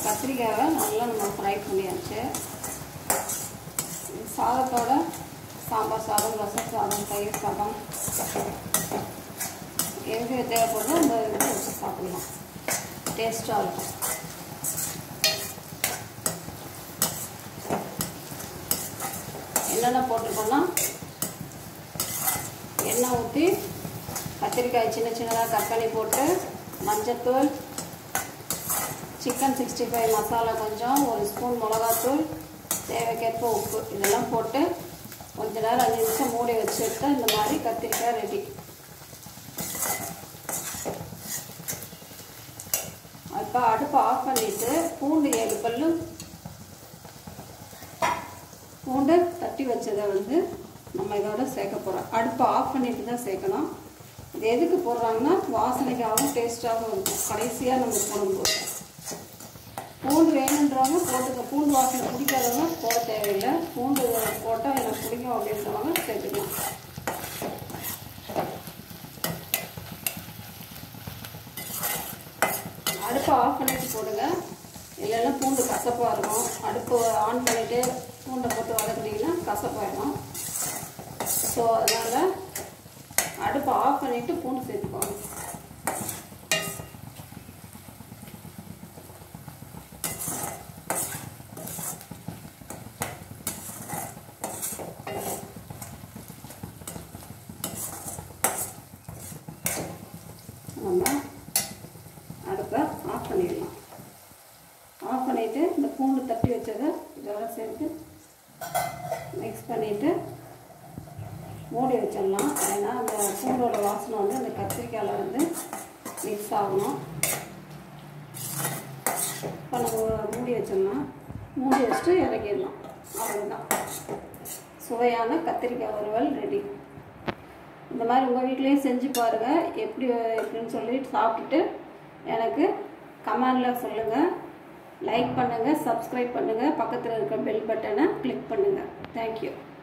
கத்திரிக்காவை நல்லா நம்ம ஃப்ரை பண்ணியாச்சு சாதத்தோட சாம்பார் சாதம் ரசம் சாதம் தயிர் சாதம் எது தேவைப்படுதோ அந்த இது வச்சு சாப்பிடலாம் டேஸ்ட்டாக இருக்கும் என்னென்ன போட்டிருக்கோன்னா எண்ணெய் ஊற்றி கத்திரிக்காய் சின்ன சின்னதாக கட் பண்ணி போட்டு மஞ்சத்தூள் சிக்கன் சிக்ஸ்டி ஃபைவ் மசாலா கொஞ்சம் ஒரு ஸ்பூன் மிளகாத்தூள் தேவைக்கேற்ப உப்பு இதெல்லாம் போட்டு கொஞ்ச நேரம் அஞ்சு நிமிஷம் மூடி வச்சுட்டு இந்த மாதிரி கத்திரிக்காய் ரெடி இப்போ அடுப்பை ஆஃப் பண்ணிவிட்டு பூண்டு ஏழு பல்லு பூண்டு தட்டி வச்சதை வந்து நம்ம இதோட சேர்க்க போகிறோம் அடுப்பை ஆஃப் பண்ணிட்டு தான் சேர்க்கணும் இது எதுக்கு போடுறாங்கன்னா வாசனைக்காகவும் டேஸ்ட்டாகவும் இருக்கும் கடைசியாக நம்ம போடும்போது பூண்டு வேணுன்றவங்க போட்டுக்க பூண்டு வாசனை பிடிக்காதவங்க போட தேவையில்லை பூண்டு போட்டால் எனக்கு பிடிக்கும் அப்படின்றவங்க சேர்த்துக்கலாம் அடுப்பை ஆஃப் பண்ணிட்டு போடுங்க இல்லைன்னா பூண்டு கசப்பாக இருக்கும் அடுப்பு ஆன் பண்ணிவிட்டு பூண்டை போட்டு வதக்குனீங்கன்னா கசப்பாயிடும் ஸோ அதனால் அடுப்பை ஆஃப் பண்ணிவிட்டு பூண்டு சேர்த்துக்கோங்க நம்ம அடுப்பை ஆஃப் பண்ணிடலாம் ஆஃப் பண்ணிவிட்டு இந்த பூண்டு தட்டி வச்சதை இதோட சேர்த்து மிக்ஸ் பண்ணிவிட்டு மூடி வச்சிடலாம் ஏன்னா அந்த பூண்டோட வாசனை வந்து அந்த கத்திரிக்காயில் வந்து மிக்ஸ் ஆகணும் இப்போ நம்ம மூடி வச்சிடலாம் மூடி வச்சுட்டு இறக்கிடலாம் அவ்வளோதான் சுவையான கத்திரிக்காய் வறுவல் ரெடி இந்த மாதிரி உங்கள் வீட்லேயும் செஞ்சு பாருங்கள் எப்படி எப்படின்னு சொல்லி சாப்பிட்டுட்டு எனக்கு கமெண்டில் சொல்லுங்கள் லைக் பண்ணுங்கள் சப்ஸ்கிரைப் பண்ணுங்கள் பக்கத்தில் இருக்க பெல் பட்டனை கிளிக் பண்ணுங்கள் தேங்க்யூ